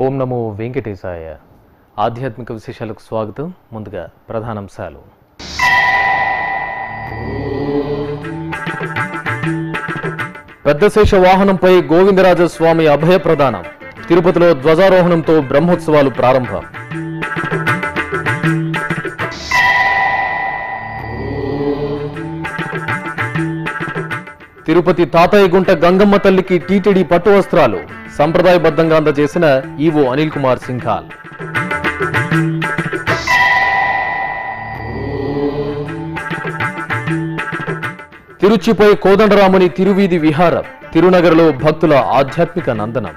ఓం నమో వెంకటేశాయ ఆధ్యాత్మిక విశేషాలకు స్వాగతం ముందుగా ప్రధానాంశాలు పెద్దశేష వాహనంపై గోవిందరాజ స్వామి అభయ ప్రదానం తిరుపతిలో ధ్వజారోహణంతో బ్రహ్మోత్సవాలు ప్రారంభం తిరుపతి తాతయ్యగుంట గంగమ్మ తల్లికి టీటీడీ పట్టు వస్త్రాలు సంప్రదాయబద్ధంగా అందజేసిన ఈవో అనిల్ కుమార్ సింఘాల్ తిరుచిపై కోదండరాముని తిరువీధి విహారం తిరునగర్లో భక్తుల ఆధ్యాత్మిక నందనం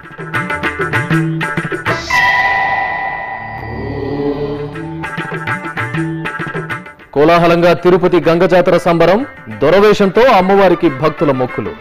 కోలాహలంగా తిరుపతి గంగ జాతర సంబరం దొరవేషంతో అమ్మవారికి భక్తుల మొక్కులు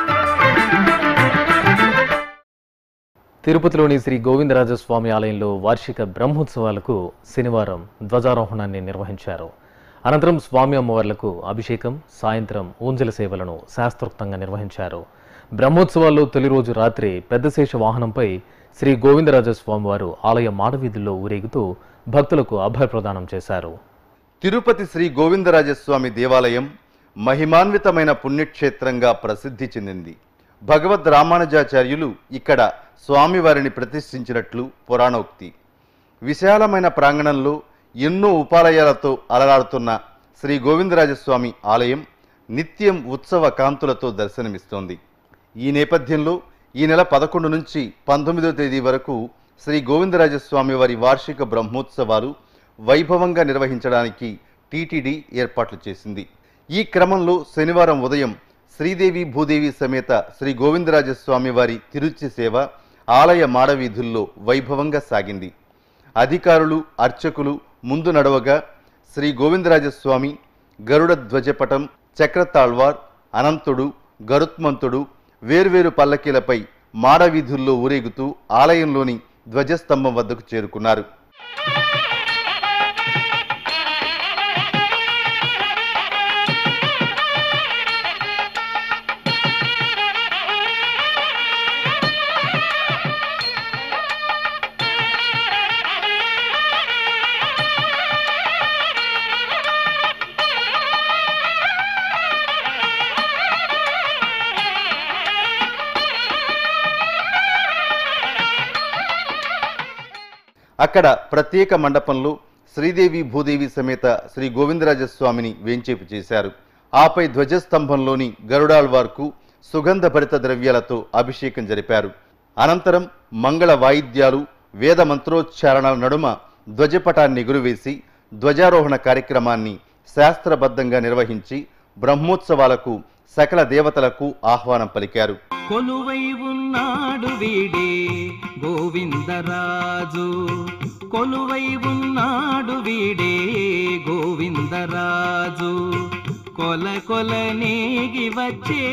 తిరుపతిలోని శ్రీ గోవిందరాజస్వామి ఆలయంలో వార్షిక బ్రహ్మోత్సవాలకు శనివారం ధ్వజారోహణాన్ని నిర్వహించారు అనంతరం స్వామి అమ్మవార్లకు అభిషేకం సాయంత్రం ఊంజల సేవలను శాస్త్రోక్తంగా నిర్వహించారు బ్రహ్మోత్సవాల్లో తొలి రోజు రాత్రి పెద్దశేష వాహనంపై శ్రీ గోవిందరాజస్వామి వారు ఆలయ మాడవీధుల్లో ఊరేగుతూ భక్తులకు అభయ ప్రదానం చేశారు తిరుపతి శ్రీ గోవిందరాజస్వామి దేవాలయం మహిమాన్వితమైన పుణ్యక్షేత్రంగా ప్రసిద్ధి చెందింది భగవద్ రామానుజాచార్యులు ఇక్కడ స్వామివారిని ప్రతిష్ఠించినట్లు పురాణోక్తి విశాలమైన ప్రాంగణంలో ఎన్నో ఉపాలయాలతో అలరాడుతున్న శ్రీ గోవిందరాజస్వామి ఆలయం నిత్యం ఉత్సవ కాంతులతో దర్శనమిస్తోంది ఈ నేపథ్యంలో ఈ నెల పదకొండు నుంచి పంతొమ్మిదో తేదీ వరకు శ్రీ గోవిందరాజస్వామి వారి వార్షిక బ్రహ్మోత్సవాలు వైభవంగా నిర్వహించడానికి టీటీడీ ఏర్పాట్లు చేసింది ఈ క్రమంలో శనివారం ఉదయం శ్రీదేవి భూదేవి సమేత శ్రీ గోవిందరాజస్వామి వారి తిరుచి సేవ ఆలయ మాడవీధుల్లో వైభవంగా సాగింది అధికారులు అర్చకులు ముందు నడవగా శ్రీ గోవిందరాజస్వామి గరుడ ధ్వజపటం చక్రతాళ్వార్ అనంతుడు గరుత్మంతుడు వేర్వేరు పల్లకీలపై మాడవీధుల్లో ఊరేగుతూ ఆలయంలోని ధ్వజస్తంభం వద్దకు చేరుకున్నారు అక్కడ ప్రత్యేక మండపంలో శ్రీదేవి భూదేవి సమేత శ్రీ గోవిందరాజస్వామిని వేంచేపు చేశారు ఆపై ధ్వజస్తంభంలోని గరుడాళ్వార్కు సుగంధ భరిత ద్రవ్యాలతో అభిషేకం జరిపారు అనంతరం మంగళ వాయిద్యాలు వేద మంత్రోచ్చారణల నడుమ ధ్వజపటాన్ని ఎగురువేసి ధ్వజారోహణ కార్యక్రమాన్ని శాస్త్రబద్ధంగా నిర్వహించి బ్రహ్మోత్సవాలకు సకల దేవతలకు ఆహ్వానం పలికారు కొలువై ఉన్నాడు వీడే గోవిందరాజు కొలువై ఉన్నాడు వీడే గోవిందరాజు కొల కొల నేగి వచ్చే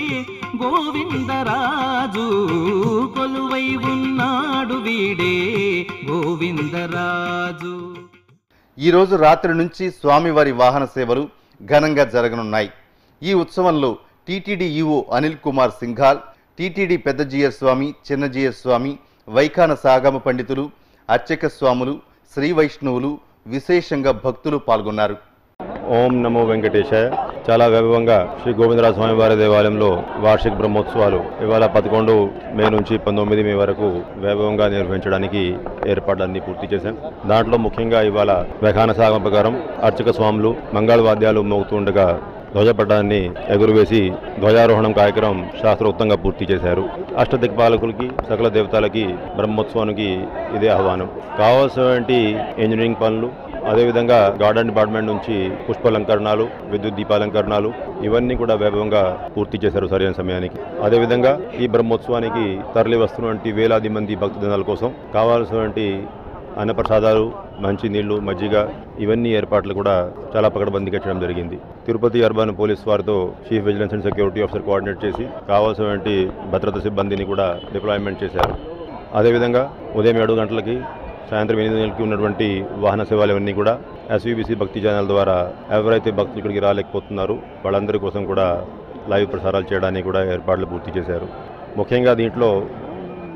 గోవిందరాజు కొలువై ఉన్నాడు వీడే గోవిందరాజు ఈరోజు రాత్రి నుంచి స్వామివారి వాహన సేవలు ఘనంగా జరగనున్నాయి ఈ ఉత్సవంలో TTD EO Anil Kumar Singhal TTD Pedda Jeeyar స్వామి చిన్న జీయర్ స్వామి వైఖాన సాగమ పండితులు అర్చక స్వాములు శ్రీ వైష్ణవులు విశేషంగా భక్తులు పాల్గొన్నారు ఓం నమో వెంకటేశాయ చాలా వైభవంగా శ్రీ గోవిందరాజ స్వామి వారి దేవాలయంలో వార్షిక బ్రహ్మోత్సవాలు ఇవాళ పదకొండు మే నుంచి పంతొమ్మిది మే వరకు వైభవంగా నిర్వహించడానికి ఏర్పాట్లన్నీ పూర్తి చేశాం దాంట్లో ముఖ్యంగా ఇవాళ వ్యాఖ్యాన సాగం ప్రకారం అర్చక స్వాములు మంగళ వాద్యాలు మోగుతుండగా ధ్వజపటాన్ని ఎగురువేసి ధ్వజారోహణం కార్యక్రమం శాస్త్రోక్తంగా పూర్తి చేశారు అష్టదిక్పాలకులకి సకల దేవతలకి బ్రహ్మోత్సవానికి ఇదే ఆహ్వానం కావాల్సినటువంటి ఇంజనీరింగ్ పనులు అదేవిధంగా గార్డెన్ డిపార్ట్మెంట్ నుంచి పుష్పాలంకరణాలు విద్యుత్ దీపాలంకరణాలు ఇవన్నీ కూడా వైభవంగా పూర్తి చేశారు సరైన సమయానికి అదేవిధంగా ఈ బ్రహ్మోత్సవానికి తరలి వస్తున్నటువంటి వేలాది మంది భక్తజనాల కోసం కావాల్సినటువంటి అన్నప్రసాదాలు మంచి నీళ్లు మజ్జిగ ఇవన్నీ ఏర్పాట్లు కూడా చాలా పకడ్బందీగా చేయడం జరిగింది తిరుపతి అర్బన్ పోలీస్ వారితో chief vigilance and security officer coordinate చేసి కావాల్సినటువంటి భద్రతా సిబ్బందిని కూడా డిప్లాయ్మెంట్ చేశారు అదేవిధంగా ఉదయం ఏడు గంటలకి సాయంత్రం ఎనిమిది గంటలకి ఉన్నటువంటి వాహన సేవలు ఇవన్నీ కూడా ఎస్వీబీసీ భక్తి ఛానల్ ద్వారా ఎవరైతే భక్తులు ఇక్కడికి రాలేకపోతున్నారో వాళ్ళందరి కోసం కూడా లైవ్ ప్రసారాలు చేయడానికి కూడా ఏర్పాట్లు పూర్తి చేశారు ముఖ్యంగా దీంట్లో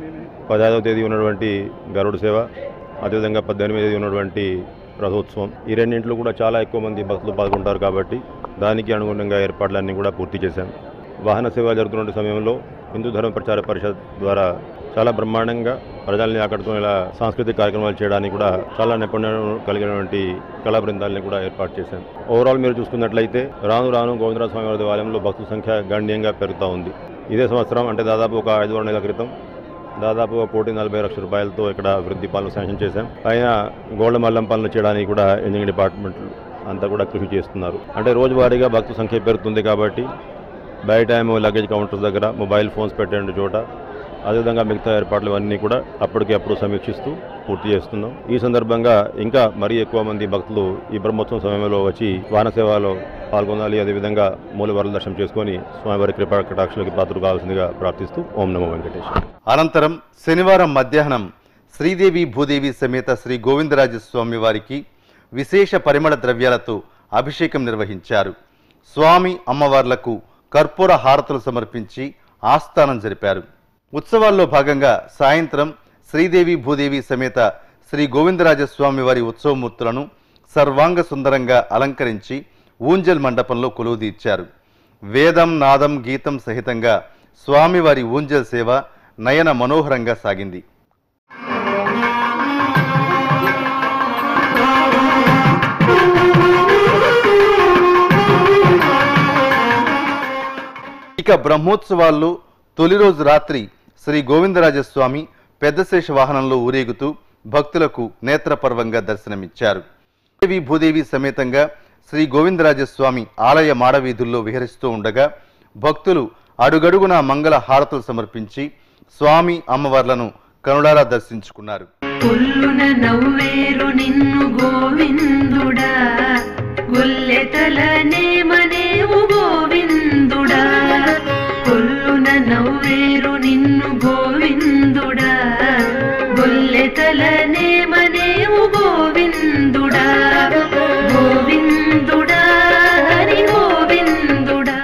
పదహారవ తేదీ ఉన్నటువంటి గరుడ సేవ అదేవిధంగా పద్దెనిమిది తేదీ ఉన్నటువంటి రథోత్సవం ఈ రెండింటిలో కూడా చాలా ఎక్కువ మంది భక్తులు పాల్గొంటారు కాబట్టి దానికి అనుగుణంగా ఏర్పాట్లన్నీ కూడా పూర్తి చేశాం వాహన సేవ జరుగుతున్న సమయంలో హిందూ ధర్మ ప్రచార పరిషత్ ద్వారా చాలా బ్రహ్మాండంగా ప్రజల్ని ఆకట్టుకునేలా సాంస్కృతిక కార్యక్రమాలు చేయడానికి కూడా చాలా నిపుణులు కలిగినటువంటి కళా బృందాలని కూడా ఏర్పాటు చేశాం ఓవరాల్ మీరు చూసుకున్నట్లయితే రాను రాను గోవిందరాజ స్వామి వారి దేవాలయంలో భక్తుల సంఖ్య గణనీయంగా పెరుగుతూ ఉంది ఇదే సంవత్సరం అంటే దాదాపు ఒక ఐదు ఆరు నెలల క్రితం దాదాపు ఒక కోటి నలభై లక్షల రూపాయలతో ఇక్కడ అభివృద్ధి పనులు శాంక్షన్ చేశాం పైన గోల్డ్ మల్లం పనులు చేయడానికి కూడా ఇంజనీరింగ్ డిపార్ట్మెంట్ అంతా కూడా కృషి చేస్తున్నారు అంటే రోజువారీగా భక్తుల సంఖ్య పెరుగుతుంది కాబట్టి బయట ఏమో లగేజ్ కౌంటర్స్ దగ్గర మొబైల్ ఫోన్స్ పెట్టే చోట అదేవిధంగా మిగతా ఏర్పాట్లు అన్నీ కూడా అప్పటికప్పుడు సమీక్షిస్తూ పూర్తి చేస్తున్నాం ఈ సందర్భంగా ఇంకా మరీ ఎక్కువ మంది భక్తులు ఈ బ్రహ్మోత్సవం సమయంలో వచ్చి వాహన సేవలో పాల్గొనాలి అదేవిధంగా మూలవారుల దర్శనం చేసుకొని స్వామివారి కృపా కటాక్షులకి పాత్రలు కావాల్సిందిగా ప్రార్థిస్తూ ఓం నమో వెంకటేశ్వర అనంతరం శనివారం మధ్యాహ్నం శ్రీదేవి భూదేవి సమేత శ్రీ గోవిందరాజ స్వామి వారికి విశేష పరిమళ ద్రవ్యాలతో అభిషేకం నిర్వహించారు స్వామి అమ్మవార్లకు కర్పూర హారతులు సమర్పించి ఆస్థానం జరిపారు ఉత్సవాల్లో భాగంగా సాయంత్రం శ్రీదేవి భూదేవి సమేత శ్రీ గోవిందరాజ స్వామి వారి ఉత్సవమూర్తులను సర్వాంగ సుందరంగా అలంకరించి ఊంజల్ మండపంలో కొలువుదీర్చారు వేదం నాదం గీతం సహితంగా స్వామివారి ఊంజల్ సేవ నయన మనోహరంగా సాగింది ఇక బ్రహ్మోత్సవాల్లో తొలి రోజు రాత్రి శ్రీ గోవిందరాజస్వామి పెద్దశేష వాహనంలో ఊరేగుతూ భక్తులకు నేత్రపర్వంగా దర్శనమిచ్చారు దేవి భూదేవి సమేతంగా శ్రీ గోవిందరాజస్వామి ఆలయ మాడవీధుల్లో విహరిస్తూ ఉండగా భక్తులు అడుగడుగునా మంగళ హారతులు సమర్పించి స్వామి అమ్మవార్లను కనుడారా దర్శించుకున్నారు పుల్లున నవ్వేరు నిన్ను గోవిందుడా గొల్లెతలనే మనేవు గోవిందుడా పుల్లున నవ్వేరు నిన్ను గోవిందుడా గొల్లెతలనే మనేవు గోవిందుడా గోవిందుడా హరి గోవిందుడా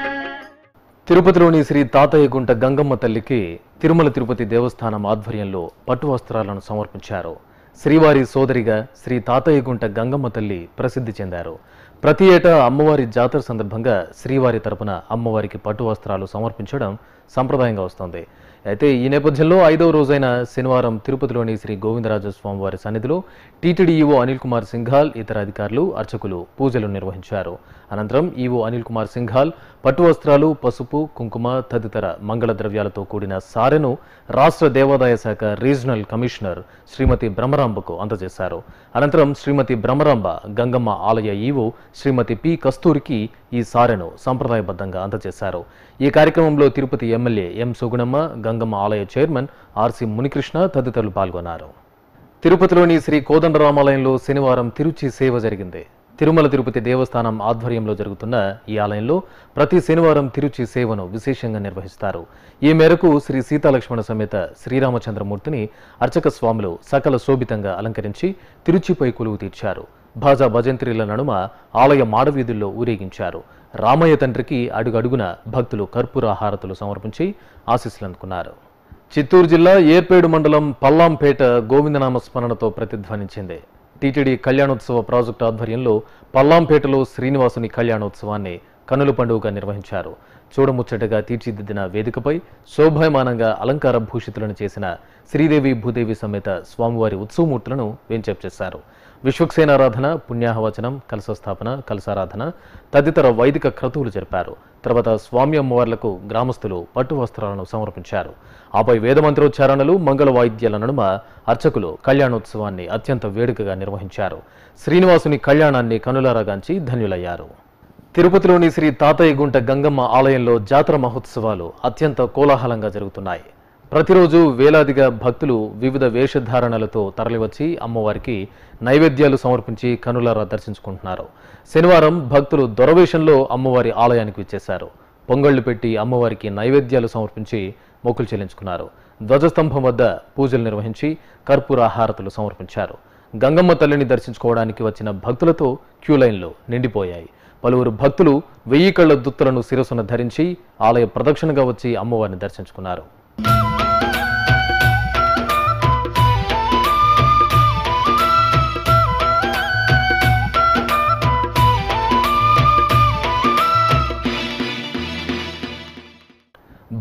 తిరుపతిలోని శ్రీ తాతయ్యగుంట గంగమ్మ తల్లికి తిరుమల తిరుపతి దేవస్థానం ఆధ్వర్యంలో పట్టు వస్త్రాలను సమర్పించారు శ్రీవారి సోదరిగా శ్రీ తాతయ్యగుంట గంగమ్మ తల్లి ప్రసిద్ధి చెందారు ప్రతి ఏటా అమ్మవారి జాతర సందర్భంగా శ్రీవారి తరపున అమ్మవారికి పట్టు వస్త్రాలు సమర్పించడం సంప్రదాయంగా వస్తోంది అయితే ఈ నేపథ్యంలో ఐదవ రోజైన శనివారం తిరుపతిలోని శ్రీ గోవిందరాజ స్వామివారి సన్నిధిలో టీటీడీ ఈవో అనిల్ కుమార్ సింఘాల్ ఇతర అధికారులు అర్చకులు పూజలు నిర్వహించారు అనంతరం ఈవో అనిల్ కుమార్ సింఘాల్ పట్టు వస్త్రాలు పసుపు కుంకుమ తదితర మంగళ ద్రవ్యాలతో కూడిన సారెను రాష్ట్ర దేవాదాయ శాఖ రీజనల్ కమిషనర్ శ్రీమతి బ్రహ్మరాంబకు అందజేశారు అనంతరం శ్రీమతి బ్రహ్మరాంబ గంగమ్మ ఆలయ ఈవో శ్రీమతి పి కస్తూరికి ఈ సారెను సంప్రదాయబద్ధంగా అందజేశారు ఈ కార్యక్రమంలో తిరుపతి ఎమ్మెల్యే ఎం సుగుణమ్మ గంగమ్మ ఆలయ చైర్మన్ ఆర్సి మునికృష్ణ తదితరులు పాల్గొన్నారు తిరుపతిలోని శ్రీ కోదండరామాలయంలో శనివారం తిరుచి సేవ జరిగింది తిరుమల తిరుపతి దేవస్థానం ఆధ్వర్యంలో జరుగుతున్న ఈ ఆలయంలో ప్రతి శనివారం తిరుచి సేవను విశేషంగా నిర్వహిస్తారు ఈ మేరకు శ్రీ సీతాలక్ష్మణ సమేత శ్రీరామచంద్రమూర్తిని అర్చక స్వాములు సకల శోభితంగా అలంకరించి తిరుచిపై కొలువు తీర్చారు భాజా భజంత్రిల నడుమ ఆలయ మాడవీధుల్లో ఊరేగించారు రామయ్య తండ్రికి అడుగడుగున భక్తులు కర్పూర హారతులు సమర్పించి ఆశీస్సులు అందుకున్నారు చిత్తూరు జిల్లా ఏర్పేడు మండలం పల్లాంపేట గోవిందనామ స్మరణతో ప్రతిధ్వనించింది టీటీడీ కళ్యాణోత్సవ ప్రాజెక్టు ఆధ్వర్యంలో పల్లాంపేటలో శ్రీనివాసుని కళ్యాణోత్సవాన్ని కనుల పండుగగా నిర్వహించారు చూడముచ్చటగా తీర్చిదిద్దిన వేదికపై శోభాయమానంగా అలంకార భూషితులను చేసిన శ్రీదేవి భూదేవి సమేత స్వామివారి ఉత్సవమూర్తులను వేంచేపు చేశారు విశ్వక్సేనారాధన పుణ్యాహవచనం కలశస్థాపన కలశారాధన తదితర వైదిక క్రతువులు జరిపారు తర్వాత స్వామి అమ్మవార్లకు గ్రామస్తులు పట్టు వస్త్రాలను సమర్పించారు ఆపై వేదమంత్రోచ్చారణలు మంగళ వాయిద్యాల నడుమ అర్చకులు కళ్యాణోత్సవాన్ని అత్యంత వేడుకగా నిర్వహించారు శ్రీనివాసుని కళ్యాణాన్ని కనులారాగాంచి ధన్యులయ్యారు తిరుపతిలోని శ్రీ తాతయ్యగుంట గంగమ్మ ఆలయంలో జాతర మహోత్సవాలు అత్యంత కోలాహలంగా జరుగుతున్నాయి ప్రతిరోజు వేలాదిగా భక్తులు వివిధ వేషధారణలతో తరలివచ్చి అమ్మవారికి నైవేద్యాలు సమర్పించి కనులారా దర్శించుకుంటున్నారు శనివారం భక్తులు దొరవేషంలో అమ్మవారి ఆలయానికి విచ్చేశారు పొంగళ్లు పెట్టి అమ్మవారికి నైవేద్యాలు సమర్పించి మొక్కులు చెల్లించుకున్నారు ధ్వజస్తంభం వద్ద పూజలు నిర్వహించి కర్పూర హారతులు సమర్పించారు గంగమ్మ తల్లిని దర్శించుకోవడానికి వచ్చిన భక్తులతో క్యూ లైన్లు నిండిపోయాయి పలువురు భక్తులు వెయ్యి కళ్ళ దుత్తులను శిరసున ధరించి ఆలయ ప్రదక్షిణగా వచ్చి అమ్మవారిని దర్శించుకున్నారు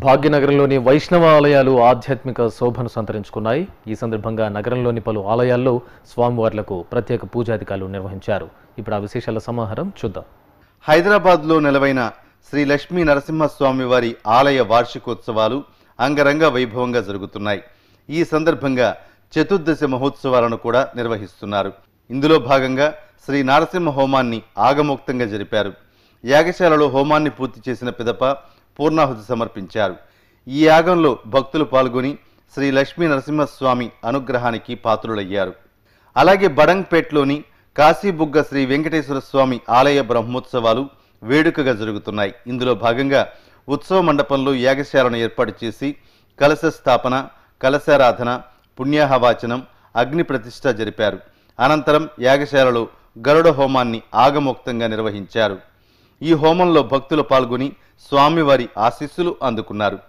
భాగ్యనగరంలోని వైష్ణవ ఆలయాలు ఆధ్యాత్మిక శోభను సంతరించుకున్నాయి ఈ సందర్భంగా నగరంలోని పలు ఆలయాల్లో స్వామివార్లకు ప్రత్యేక పూజాధికారులు నిర్వహించారు ఇప్పుడు ఆ విశేషాల సమాహారం చూద్దాం హైదరాబాద్లో నెలవైన శ్రీ లక్ష్మీ నరసింహస్వామి వారి ఆలయ వార్షికోత్సవాలు అంగరంగ వైభవంగా జరుగుతున్నాయి ఈ సందర్భంగా చతుర్దశ మహోత్సవాలను కూడా నిర్వహిస్తున్నారు ఇందులో భాగంగా శ్రీ నరసింహ హోమాన్ని ఆగమోక్తంగా జరిపారు యాగశాలలో హోమాన్ని పూర్తి చేసిన పిదప పూర్ణాహుతి సమర్పించారు ఈ యాగంలో భక్తులు పాల్గొని శ్రీ లక్ష్మీ నరసింహస్వామి అనుగ్రహానికి పాత్రులయ్యారు అలాగే బడంగ్పేట్లోని కాశీబుగ్గ శ్రీ వెంకటేశ్వర స్వామి ఆలయ బ్రహ్మోత్సవాలు వేడుకగా జరుగుతున్నాయి ఇందులో భాగంగా ఉత్సవ మండపంలో యాగశాలను ఏర్పాటు చేసి కలశ స్థాపన కలశారాధన పుణ్యాహవాచనం అగ్ని ప్రతిష్ఠ జరిపారు అనంతరం యాగశాలలో గరుడ హోమాన్ని ఆగమోక్తంగా నిర్వహించారు ఈ హోమంలో భక్తులు పాల్గొని స్వామివారి ఆశీస్సులు అందుకున్నారు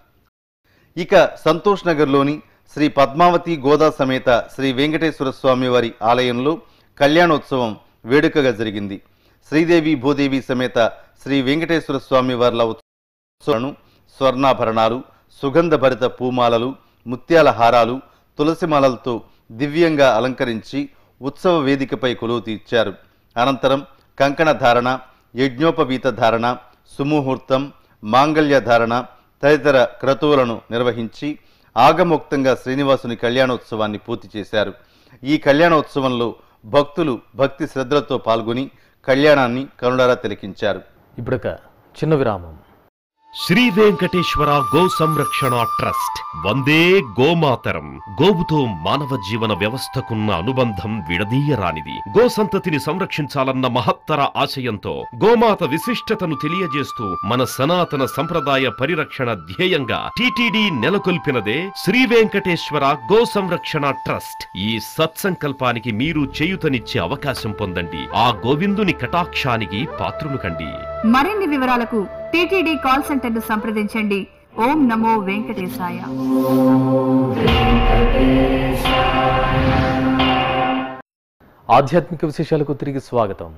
ఇక సంతోష్ నగర్లోని శ్రీ పద్మావతి గోదా సమేత శ్రీ వెంకటేశ్వర స్వామి వారి ఆలయంలో కళ్యాణోత్సవం వేడుకగా జరిగింది శ్రీదేవి భూదేవి సమేత శ్రీ వెంకటేశ్వర స్వామి వార్ల ఉత్సవాలను స్వర్ణాభరణాలు సుగంధభరిత పూమాలలు ముత్యాల హారాలు తులసిమాలలతో దివ్యంగా అలంకరించి ఉత్సవ వేదికపై కొలువు తీర్చారు అనంతరం కంకణ ధారణ యజ్ఞోపవీత ధారణ సుముహూర్తం మాంగళ్య ధారణ తదితర క్రతువులను నిర్వహించి ఆగమోక్తంగా శ్రీనివాసుని కళ్యాణోత్సవాన్ని పూర్తి చేశారు ఈ కళ్యాణోత్సవంలో భక్తులు భక్తి శ్రద్ధలతో పాల్గొని కళ్యాణాన్ని కనులారా తిలకించారు ఇప్పుడొక చిన్న విరామం శ్రీ వెంకటేశ్వర గో సంరక్షణ ట్రస్ట్ వందే గోమాతరం గోవుతో మానవ జీవన వ్యవస్థకున్న అనుబంధం విడదీయరానిది గో సంతతిని సంరక్షించాలన్న మహత్తర ఆశయంతో గోమాత విశిష్టతను తెలియజేస్తూ మన సనాతన సంప్రదాయ పరిరక్షణ ధ్యేయంగా టిటిడి నెలకొల్పినదే శ్రీ వెంకటేశ్వర గో సంరక్షణ ట్రస్ట్ ఈ సత్సంకల్పానికి మీరు చేయుతనిచ్చే అవకాశం పొందండి ఆ గోవిందుని కటాక్షానికి పాత్రులు కండి మరిన్ని వివరాలకు టీటీడీ కాల్ సెంటర్ను సంప్రదించండి ఓం నమో వెంకటేశాయ ఆధ్యాత్మిక విశేషాలకు తిరిగి స్వాగతం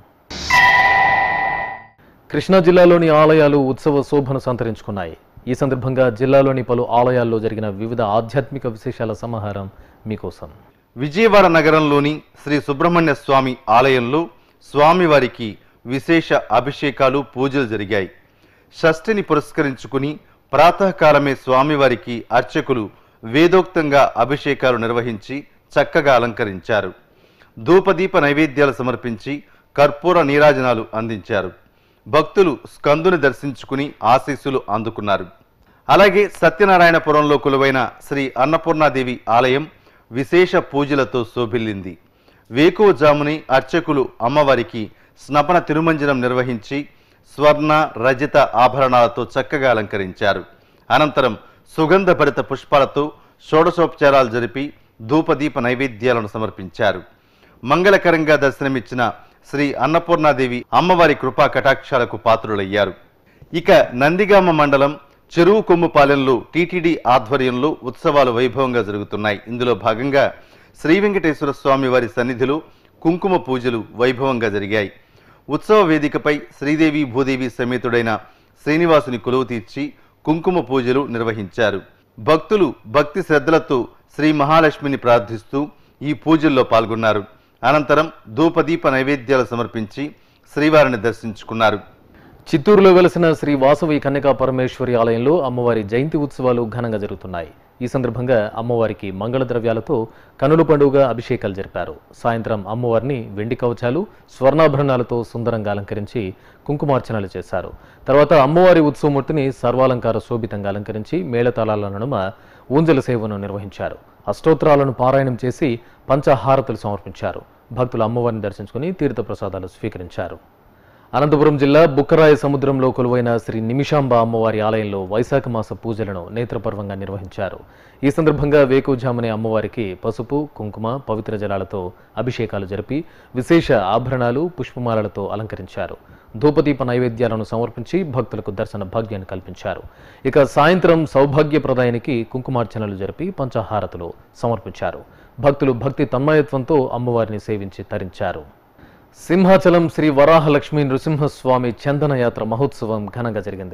కృష్ణా జిల్లాలోని ఆలయాలు ఉత్సవ శోభను సంతరించుకున్నాయి ఈ సందర్భంగా జిల్లాలోని పలు ఆలయాల్లో జరిగిన వివిధ ఆధ్యాత్మిక విశేషాల సమాహారం మీకోసం విజయవాడ నగరంలోని శ్రీ సుబ్రహ్మణ్య స్వామి ఆలయంలో స్వామివారికి విశేష అభిషేకాలు పూజలు జరిగాయి షష్ఠిని పురస్కరించుకుని ప్రాతకాలమే స్వామివారికి అర్చకులు వేదోక్తంగా అభిషేకాలు నిర్వహించి చక్కగా అలంకరించారు ధూపదీప నైవేద్యాలు సమర్పించి కర్పూర నీరాజనాలు అందించారు భక్తులు స్కందుని దర్శించుకుని ఆశీస్సులు అందుకున్నారు అలాగే సత్యనారాయణపురంలో కొలువైన శ్రీ అన్నపూర్ణాదేవి ఆలయం విశేష పూజలతో శోభిల్లింది వేకువజాముని అర్చకులు అమ్మవారికి స్నపన తిరుమంజనం నిర్వహించి స్వర్ణ రజిత ఆభరణాలతో చక్కగా అలంకరించారు అనంతరం సుగంధభరిత పుష్పాలతో షోడశోపచారాలు జరిపి ధూపదీప నైవేద్యాలను సమర్పించారు మంగళకరంగా దర్శనమిచ్చిన శ్రీ అన్నపూర్ణాదేవి అమ్మవారి కృపా కటాక్షాలకు పాత్రులయ్యారు ఇక నందిగామ మండలం చెరువు కొమ్ముపాలెంలో టీటీడీ ఆధ్వర్యంలో ఉత్సవాలు వైభవంగా జరుగుతున్నాయి ఇందులో భాగంగా శ్రీ వెంకటేశ్వర స్వామి వారి సన్నిధిలో కుంకుమ పూజలు వైభవంగా జరిగాయి ఉత్సవ వేదికపై శ్రీదేవి భూదేవి సమేతుడైన శ్రీనివాసుని కొలువు తీర్చి కుంకుమ పూజలు నిర్వహించారు భక్తులు భక్తి శ్రద్ధలతో శ్రీ మహాలక్ష్మిని ప్రార్థిస్తూ ఈ పూజల్లో పాల్గొన్నారు అనంతరం ధూపదీప నైవేద్యాలు సమర్పించి శ్రీవారిని దర్శించుకున్నారు చిత్తూరులో వెలసిన శ్రీ వాసవి కన్యకా పరమేశ్వరి ఆలయంలో అమ్మవారి జయంతి ఉత్సవాలు ఘనంగా జరుగుతున్నాయి ఈ సందర్భంగా అమ్మవారికి మంగళ ద్రవ్యాలతో కనుల పండుగ అభిషేకాలు జరిపారు సాయంత్రం అమ్మవారిని వెండి కవచాలు స్వర్ణాభరణాలతో సుందరంగా అలంకరించి కుంకుమార్చనలు చేశారు తర్వాత అమ్మవారి ఉత్సవమూర్తిని సర్వాలంకార శోభితంగా అలంకరించి మేళతాళాల నడుమ ఊంజల సేవను నిర్వహించారు అష్టోత్తరాలను పారాయణం చేసి పంచహారతులు సమర్పించారు భక్తులు అమ్మవారిని దర్శించుకుని తీర్థప్రసాదాలు స్వీకరించారు అనంతపురం జిల్లా బుక్కరాయ సముద్రంలో కొలువైన శ్రీ నిమిషాంబ అమ్మవారి ఆలయంలో వైశాఖ మాస పూజలను నేత్రపర్వంగా నిర్వహించారు ఈ సందర్భంగా వేకుజామునే అమ్మవారికి పసుపు కుంకుమ పవిత్ర జలాలతో అభిషేకాలు జరిపి విశేష ఆభరణాలు పుష్పమాలలతో అలంకరించారు ధూపదీప నైవేద్యాలను సమర్పించి భక్తులకు దర్శన భాగ్యాన్ని కల్పించారు ఇక సాయంత్రం సౌభాగ్యప్రదాయానికి కుంకుమార్చనలు జరిపి పంచహారతులు సమర్పించారు భక్తులు భక్తి తన్మయత్వంతో అమ్మవారిని సేవించి తరించారు సింహాచలం శ్రీ వరాహలక్ష్మీ నృసింహస్వామి చందన యాత్ర మహోత్సవం ఘనంగా జరిగింది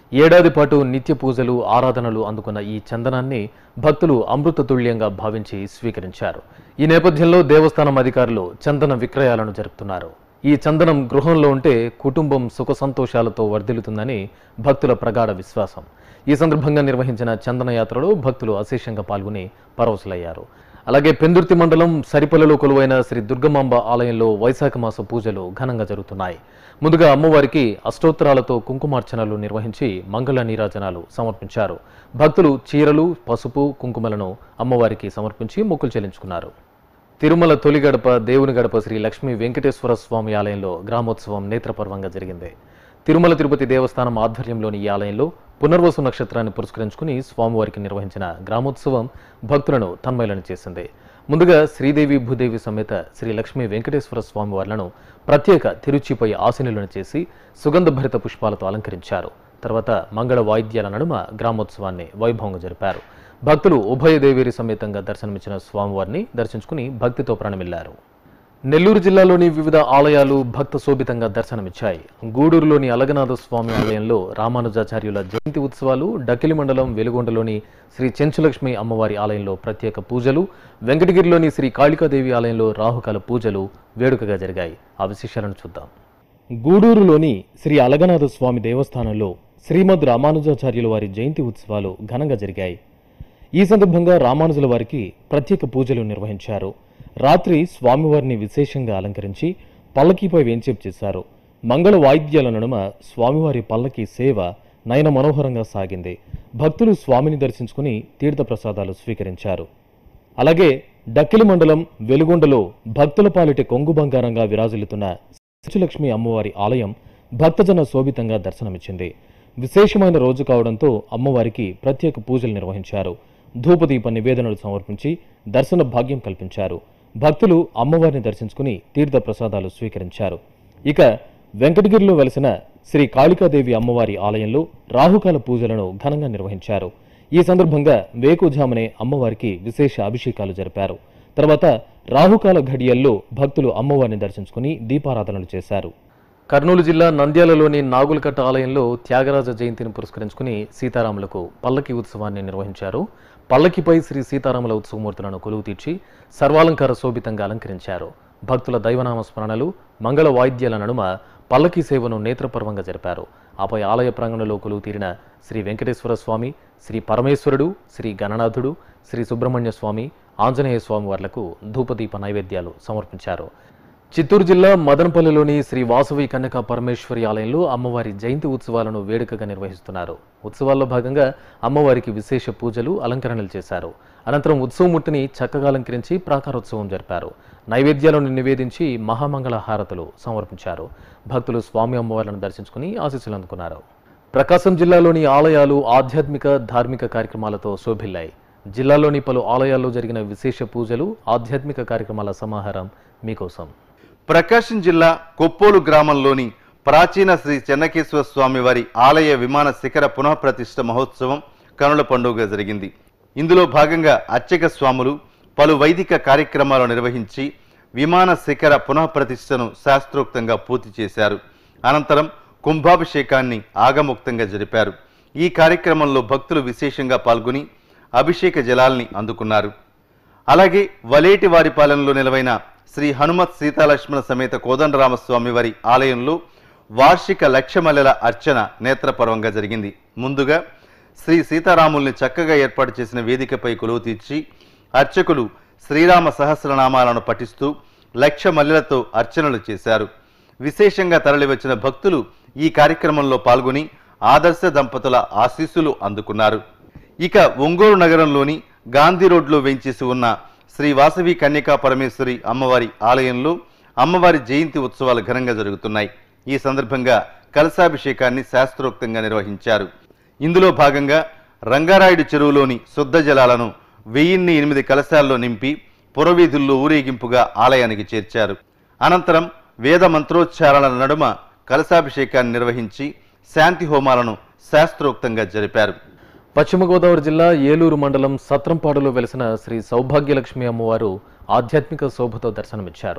ఏడాది పాటు నిత్య పూజలు ఆరాధనలు అందుకున్న ఈ చందనాన్ని భక్తులు అమృత తుల్యంగా భావించి స్వీకరించారు ఈ నేపథ్యంలో దేవస్థానం అధికారులు చందన విక్రయాలను జరుపుతున్నారు ఈ చందనం గృహంలో ఉంటే కుటుంబం సుఖ సంతోషాలతో వర్ధిల్లుతుందని భక్తుల ప్రగాఢ విశ్వాసం ఈ సందర్భంగా నిర్వహించిన చందన యాత్రలో భక్తులు అశేషంగా పాల్గొని పరవశులయ్యారు అలాగే పెందుర్తి మండలం సరిపల్లిలో కొలువైన శ్రీ దుర్గమాంబ ఆలయంలో వైశాఖ మాస పూజలు ఘనంగా జరుగుతున్నాయి ముందుగా అమ్మవారికి అష్టోత్తరాలతో కుంకుమార్చనలు నిర్వహించి మంగళ నీరాజనాలు సమర్పించారు భక్తులు చీరలు పసుపు కుంకుమలను అమ్మవారికి సమర్పించి మొక్కులు చెల్లించుకున్నారు తిరుమల తొలి గడప దేవుని గడప శ్రీ లక్ష్మీ వెంకటేశ్వర స్వామి ఆలయంలో గ్రామోత్సవం నేత్రపర్వంగా జరిగింది తిరుమల తిరుపతి దేవస్థానం ఆధ్వర్యంలోని ఈ ఆలయంలో పునర్వసు నక్షత్రాన్ని పురస్కరించుకుని స్వామివారికి నిర్వహించిన గ్రామోత్సవం భక్తులను తన్మయలను చేసింది ముందుగా శ్రీదేవి భూదేవి సమేత శ్రీ లక్ష్మీ వెంకటేశ్వర స్వామి వార్లను ప్రత్యేక తిరుచిపై ఆశీనులను చేసి సుగంధభరిత పుష్పాలతో అలంకరించారు తర్వాత మంగళ వాయిద్యాల నడుమ గ్రామోత్సవాన్ని వైభవంగా జరిపారు భక్తులు ఉభయదేవేరి సమేతంగా దర్శనమిచ్చిన స్వామివారిని దర్శించుకుని భక్తితో ప్రణమిల్లారు నెల్లూరు జిల్లాలోని వివిధ ఆలయాలు భక్త శోభితంగా దర్శనమిచ్చాయి గూడూరులోని అలగనాథ స్వామి ఆలయంలో రామానుజాచార్యుల జయంతి ఉత్సవాలు డకిలి మండలం వెలుగొండలోని శ్రీ చెంచులక్ష్మి అమ్మవారి ఆలయంలో ప్రత్యేక పూజలు వెంకటగిరిలోని శ్రీ కాళికాదేవి ఆలయంలో రాహుకాల పూజలు వేడుకగా జరిగాయి ఆ విశేషాలను చూద్దాం గూడూరులోని శ్రీ అలగనాథ స్వామి దేవస్థానంలో శ్రీమద్ రామానుజాచార్యుల వారి జయంతి ఉత్సవాలు ఘనంగా జరిగాయి ఈ సందర్భంగా రామానుజుల వారికి ప్రత్యేక పూజలు నిర్వహించారు రాత్రి స్వామివారిని విశేషంగా అలంకరించి పల్లకీపై వేంచేపు చేశారు మంగళ వాయిద్యాల నడుమ స్వామివారి పల్లకి సేవ నయన మనోహరంగా సాగింది భక్తులు స్వామిని దర్శించుకుని తీర్థప్రసాదాలు స్వీకరించారు అలాగే డక్కిలి మండలం వెలుగొండలో భక్తుల పాలిటి కొంగు బంగారంగా విరాజిల్లుతున్న లక్ష్మి అమ్మవారి ఆలయం భక్తజన శోభితంగా దర్శనమిచ్చింది విశేషమైన రోజు కావడంతో అమ్మవారికి ప్రత్యేక పూజలు నిర్వహించారు ధూపదీప నివేదనలు సమర్పించి దర్శన భాగ్యం కల్పించారు భక్తులు అమ్మవారిని దర్శించుకుని తీర్థ ప్రసాదాలు స్వీకరించారు ఇక వెంకటగిరిలో వెలసిన శ్రీ కాళికాదేవి అమ్మవారి ఆలయంలో రాహుకాల పూజలను ఘనంగా నిర్వహించారు ఈ సందర్భంగా వేకుజామునే అమ్మవారికి విశేష అభిషేకాలు జరిపారు తర్వాత రాహుకాల ఘడియల్లో భక్తులు అమ్మవారిని దర్శించుకుని దీపారాధనలు చేశారు కర్నూలు జిల్లా నంద్యాలలోని నాగులకట్ట ఆలయంలో త్యాగరాజ జయంతిని పురస్కరించుకుని సీతారాములకు పల్లకి ఉత్సవాన్ని నిర్వహించారు పల్లకిపై శ్రీ సీతారాముల ఉత్సవమూర్తులను కొలువు తీర్చి సర్వాలంకార శోభితంగా అలంకరించారు భక్తుల దైవనామ స్మరణలు మంగళ వాయిద్యాల నడుమ పల్లకి సేవను నేత్రపర్వంగా జరిపారు ఆపై ఆలయ ప్రాంగణంలో కొలువు తీరిన శ్రీ వెంకటేశ్వర స్వామి శ్రీ పరమేశ్వరుడు శ్రీ గణనాథుడు శ్రీ సుబ్రహ్మణ్య స్వామి ఆంజనేయ స్వామి వార్లకు ధూపదీప నైవేద్యాలు సమర్పించారు చిత్తూరు జిల్లా మదనపల్లిలోని శ్రీ వాసవి కన్యకా పరమేశ్వరి ఆలయంలో అమ్మవారి జయంతి ఉత్సవాలను వేడుకగా నిర్వహిస్తున్నారు ఉత్సవాల్లో భాగంగా అమ్మవారికి విశేష పూజలు అలంకరణలు చేశారు అనంతరం ఉత్సవమూర్తిని చక్కగా అలంకరించి ప్రాకారోత్సవం జరిపారు నైవేద్యాలను నివేదించి మహామంగళ హారతులు సమర్పించారు భక్తులు స్వామి అమ్మవార్లను దర్శించుకుని ఆశీస్సులు అందుకున్నారు ప్రకాశం జిల్లాలోని ఆలయాలు ఆధ్యాత్మిక ధార్మిక కార్యక్రమాలతో శోభిల్లాయి జిల్లాలోని పలు ఆలయాల్లో జరిగిన విశేష పూజలు ఆధ్యాత్మిక కార్యక్రమాల సమాహారం మీకోసం ప్రకాశం జిల్లా కొప్పోలు గ్రామంలోని ప్రాచీన శ్రీ చెన్నకేశ్వర స్వామి వారి ఆలయ విమాన శిఖర పునఃప్రతిష్ఠ మహోత్సవం కనుల పండుగ జరిగింది ఇందులో భాగంగా అర్చక స్వాములు పలు వైదిక కార్యక్రమాలు నిర్వహించి విమాన శిఖర పునఃప్రతిష్ఠను శాస్త్రోక్తంగా పూర్తి చేశారు అనంతరం కుంభాభిషేకాన్ని ఆగముక్తంగా జరిపారు ఈ కార్యక్రమంలో భక్తులు విశేషంగా పాల్గొని అభిషేక జలాల్ని అందుకున్నారు అలాగే వలేటి వారిపాలెంలో నిలవైన శ్రీ హనుమత్ సీతాలక్ష్మణ సమేత కోదండరామస్వామి వారి ఆలయంలో వార్షిక లక్షమల్లెల అర్చన నేత్రపర్వంగా జరిగింది ముందుగా శ్రీ సీతారాముల్ని చక్కగా ఏర్పాటు చేసిన వేదికపై కొలువు తీర్చి అర్చకులు శ్రీరామ సహస్రనామాలను పఠిస్తూ లక్ష మల్లెలతో అర్చనలు చేశారు విశేషంగా తరలివచ్చిన భక్తులు ఈ కార్యక్రమంలో పాల్గొని ఆదర్శ దంపతుల ఆశీస్సులు అందుకున్నారు ఇక ఒంగోలు నగరంలోని గాంధీ రోడ్లో వేంచేసి ఉన్న శ్రీ వాసవి కన్యకా పరమేశ్వరి అమ్మవారి ఆలయంలో అమ్మవారి జయంతి ఉత్సవాలు ఘనంగా జరుగుతున్నాయి ఈ సందర్భంగా కలశాభిషేకాన్ని శాస్త్రోక్తంగా నిర్వహించారు ఇందులో భాగంగా రంగారాయుడు చెరువులోని శుద్ధ జలాలను వెయ్యిన్ని ఎనిమిది కలశాల్లో నింపి పురవీధుల్లో ఊరేగింపుగా ఆలయానికి చేర్చారు అనంతరం వేద మంత్రోచ్చారణల నడుమ కలశాభిషేకాన్ని నిర్వహించి శాంతి హోమాలను శాస్త్రోక్తంగా జరిపారు పశ్చిమ గోదావరి జిల్లా ఏలూరు మండలం సత్రంపాడులో వెలిసిన శ్రీ సౌభాగ్యలక్ష్మి అమ్మవారు ఆధ్యాత్మిక శోభతో దర్శనమిచ్చారు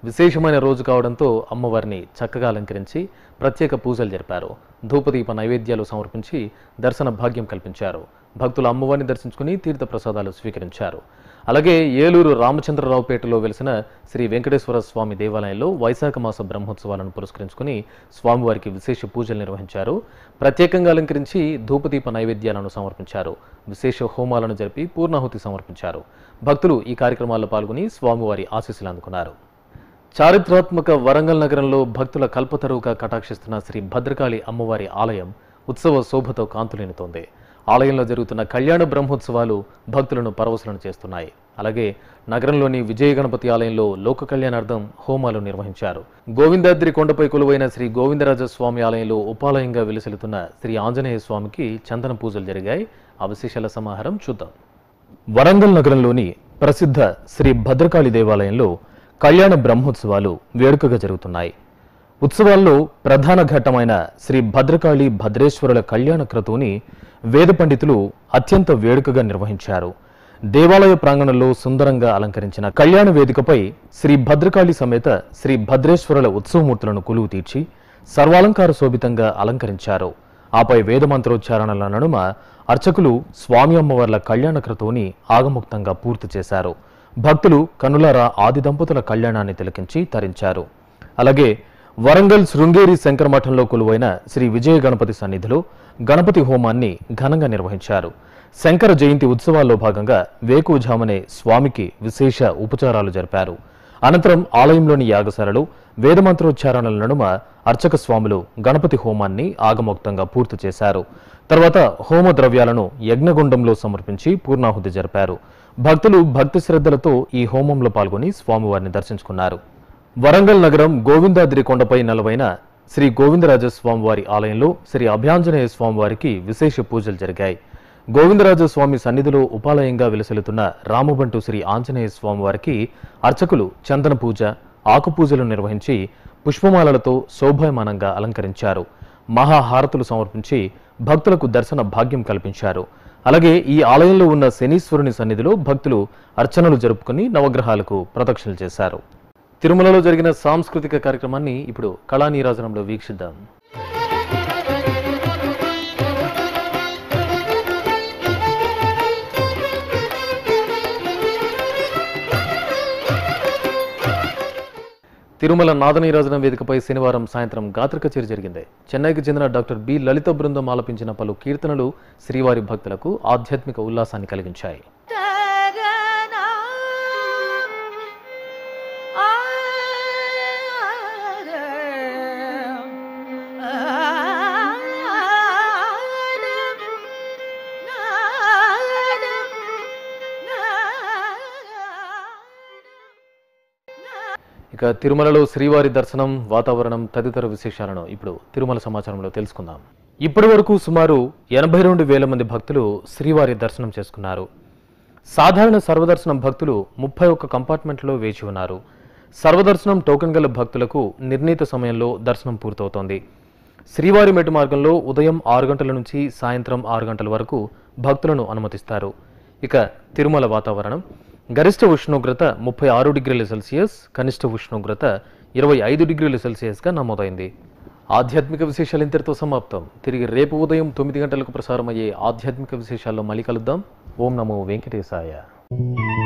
విశేషమైన రోజు కావడంతో అమ్మవారిని చక్కగా అలంకరించి ప్రత్యేక పూజలు జరిపారు ధూపదీప నైవేద్యాలు సమర్పించి దర్శన భాగ్యం కల్పించారు భక్తులు అమ్మవారిని దర్శించుకుని తీర్థ ప్రసాదాలు స్వీకరించారు అలాగే ఏలూరు రామచంద్రరావుపేటలో వెలిసిన శ్రీ వెంకటేశ్వర స్వామి దేవాలయంలో వైశాఖ మాస బ్రహ్మోత్సవాలను పురస్కరించుకుని స్వామివారికి విశేష పూజలు నిర్వహించారు ప్రత్యేకంగా అలంకరించి ధూపదీప నైవేద్యాలను సమర్పించారు విశేష హోమాలను జరిపి పూర్ణాహుతి సమర్పించారు భక్తులు ఈ కార్యక్రమాల్లో పాల్గొని స్వామివారి ఆశీస్సులు అందుకున్నారు చారిత్రాత్మక వరంగల్ నగరంలో భక్తుల కల్పతరువుగా కటాక్షిస్తున్న శ్రీ భద్రకాళి అమ్మవారి ఆలయం ఉత్సవ శోభతో కాంతులేనుతోంది ఆలయంలో జరుగుతున్న కళ్యాణ బ్రహ్మోత్సవాలు భక్తులను పరవశులను చేస్తున్నాయి అలాగే నగరంలోని విజయ గణపతి ఆలయంలో లోక కళ్యాణార్థం హోమాలు నిర్వహించారు గోవిందాద్రి కొండపై కొలువైన శ్రీ గోవిందరాజ స్వామి ఆలయంలో ఉపాలయంగా వెలిసిల్లుతున్న శ్రీ ఆంజనేయ స్వామికి చందన పూజలు జరిగాయి ఆ విశేషాల సమాహారం చూద్దాం వరంగల్ నగరంలోని ప్రసిద్ధ శ్రీ భద్రకాళి దేవాలయంలో కళ్యాణ బ్రహ్మోత్సవాలు వేడుకగా జరుగుతున్నాయి ఉత్సవాల్లో ప్రధాన ఘట్టమైన శ్రీ భద్రకాళి భద్రేశ్వరుల కళ్యాణ క్రతువుని వేద పండితులు అత్యంత వేడుకగా నిర్వహించారు దేవాలయ ప్రాంగణంలో సుందరంగా అలంకరించిన కళ్యాణ వేదికపై శ్రీ భద్రకాళి సమేత శ్రీ భద్రేశ్వరుల ఉత్సవమూర్తులను కొలువు తీర్చి సర్వాలంకార శోభితంగా అలంకరించారు ఆపై వేదమంత్రోచ్చారణల నడుమ అర్చకులు స్వామి అమ్మవార్ల కళ్యాణ క్రతువుని ఆగముక్తంగా పూర్తి చేశారు భక్తులు కనులారా ఆది దంపతుల కళ్యాణాన్ని తిలకించి తరించారు అలాగే వరంగల్ శృంగేరి శంకరమఠంలో కొలువైన శ్రీ విజయ గణపతి సన్నిధిలో గణపతి హోమాన్ని ఘనంగా నిర్వహించారు శంకర జయంతి ఉత్సవాల్లో భాగంగా వేకువజామునే స్వామికి విశేష ఉపచారాలు జరిపారు అనంతరం ఆలయంలోని యాగశాలలో వేదమంత్రోచ్చారణల నడుమ అర్చక స్వాములు గణపతి హోమాన్ని ఆగమోక్తంగా పూర్తి చేశారు తర్వాత హోమ ద్రవ్యాలను యజ్ఞగుండంలో సమర్పించి పూర్ణాహుతి జరిపారు భక్తులు భక్తి శ్రద్ధలతో ఈ హోమంలో పాల్గొని స్వామివారిని దర్శించుకున్నారు వరంగల్ నగరం గోవిందాద్రి కొండపై నెలవైన శ్రీ గోవిందరాజ స్వామివారి ఆలయంలో శ్రీ అభయాంజనేయ స్వామివారికి విశేష పూజలు జరిగాయి గోవిందరాజ స్వామి సన్నిధిలో ఉపాలయంగా విలసిల్లుతున్న రామబంటు శ్రీ ఆంజనేయ స్వామివారికి అర్చకులు చందన పూజ ఆకు పూజలు నిర్వహించి పుష్పమాలలతో శోభాయమానంగా అలంకరించారు మహాహారతులు సమర్పించి భక్తులకు దర్శన భాగ్యం కల్పించారు అలాగే ఈ ఆలయంలో ఉన్న శనీశ్వరుని సన్నిధిలో భక్తులు అర్చనలు జరుపుకుని నవగ్రహాలకు ప్రదక్షిణలు చేశారు తిరుమలలో జరిగిన సాంస్కృతిక కార్యక్రమాన్ని ఇప్పుడు కళానీరాజనంలో వీక్షిద్దాం తిరుమల నాదనీరాజనం వేదికపై శనివారం సాయంత్రం గాత్ర కచేరి జరిగింది చెన్నైకి చెందిన డాక్టర్ బి లలిత బృందం ఆలపించిన పలు కీర్తనలు శ్రీవారి భక్తులకు ఆధ్యాత్మిక ఉల్లాసాన్ని కలిగించాయి ఇక తిరుమలలో శ్రీవారి దర్శనం వాతావరణం తదితర విశేషాలను ఇప్పుడు తిరుమల సమాచారంలో తెలుసుకుందాం ఇప్పటి వరకు సుమారు ఎనభై రెండు వేల మంది భక్తులు శ్రీవారి దర్శనం చేసుకున్నారు సాధారణ సర్వదర్శనం భక్తులు ముప్పై ఒక్క కంపార్ట్మెంట్లో వేచి ఉన్నారు సర్వదర్శనం టోకెన్ గల భక్తులకు నిర్ణీత సమయంలో దర్శనం పూర్తవుతోంది శ్రీవారి మెట్టు మార్గంలో ఉదయం ఆరు గంటల నుంచి సాయంత్రం ఆరు గంటల వరకు భక్తులను అనుమతిస్తారు ఇక తిరుమల వాతావరణం గరిష్ట ఉష్ణోగ్రత ముప్పై ఆరు డిగ్రీల సెల్సియస్ కనిష్ట ఉష్ణోగ్రత ఇరవై ఐదు డిగ్రీల సెల్సియస్గా నమోదైంది ఆధ్యాత్మిక విశేషాలు ఇంతటితో సమాప్తం తిరిగి రేపు ఉదయం తొమ్మిది గంటలకు ప్రసారమయ్యే ఆధ్యాత్మిక విశేషాల్లో మళ్ళీ కలుద్దాం ఓం నమో వెంకటేశాయ